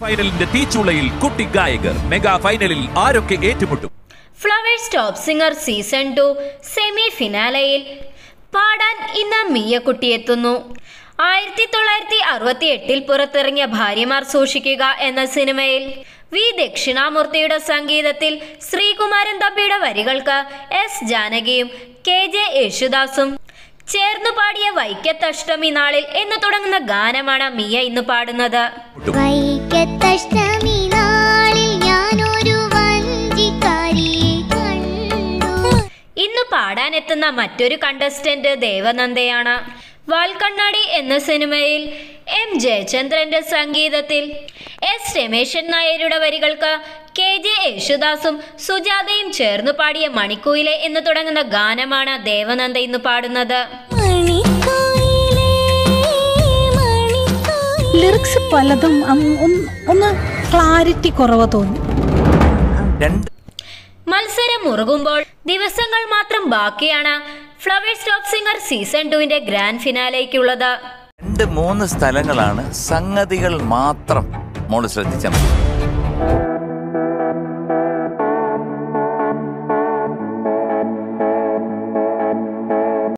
ഫൈനലിന്റെ തീച്ചുളയിൽ കുട്ടി ഗായകർ മെഗാ ഫൈനലിൽ ആരൊക്കെ ഏറ്റുമുട്ടും Flowers top singer season two semi ഫിനാലയിൽ പാടാൻ ഇന്ന് മിയക്കുട്ടി എത്തുന്നു ആയിരത്തി തൊള്ളായിരത്തി അറുപത്തി എട്ടിൽ പുറത്തിറങ്ങിയ ഭാര്യമാർ സൂക്ഷിക്കുക എന്ന സിനിമയിൽ വി ദക്ഷിണാമൂർത്തിയുടെ സംഗീതത്തിൽ ശ്രീകുമാരൻ തമ്പിയുടെ വരികൾക്ക് എസ് ജാനകിയും കെ ജെ യേശുദാസും ചേർന്നു പാടിയ വൈക്കത്തഷ്ടമി നാളിൽ എന്ന് തുടങ്ങുന്ന ഗാനമാണ് മിയ ഇന്ന് പാടുന്നത് വൈക്കത്തഷ്ടമി നാളിൽ ഞാനൊരു വഞ്ചിക്കാരിയെ കണ്ടു ഇന്ന് പാടാനെത്തുന്ന മറ്റൊരു കണ്ടസ്റ്റന്റ് ദേവനന്ദയാണ് വാൽക്കണ്ണാടി എന്ന സിനിമയിൽ എം ജയചന്ദ്രന്റെ സംഗീതത്തിൽ എസ് രമേശൻ നായരുടെ വരികൾക്ക് കെ ജെ യേശുദാസും സുജാതയും ചേർന്ന് പാടിയ മണിക്കൂയിലെ എന്ന് തുടങ്ങുന്ന ഗാനമാണ് ദേവനന്ദ ഇന്ന് പാടുന്നത് മണിക്കോയിലേ മണിക്കോയിലേ ലിറിക്സ് പലതും അം- ഒന്ന് ഒന്ന് ക്ലാരിറ്റി കുറവ് തോന്നി രണ്ട് മത്സരം മുറുകുമ്പോൾ ദിവസങ്ങൾ മാത്രം ബാക്കിയാണ് ഫ്ലവേഴ്സ് ടോപ്പ് സിംഗർ സീസൺ ടുവിന്റെ ഗ്രാൻഡ് ഫിനാലേക്കുള്ളത് രണ്ട് മൂന്ന് സ്ഥലങ്ങളാണ് സംഗതികൾ മാത്രം മോള് ശ്രദ്ധിച്ചാൽ മതി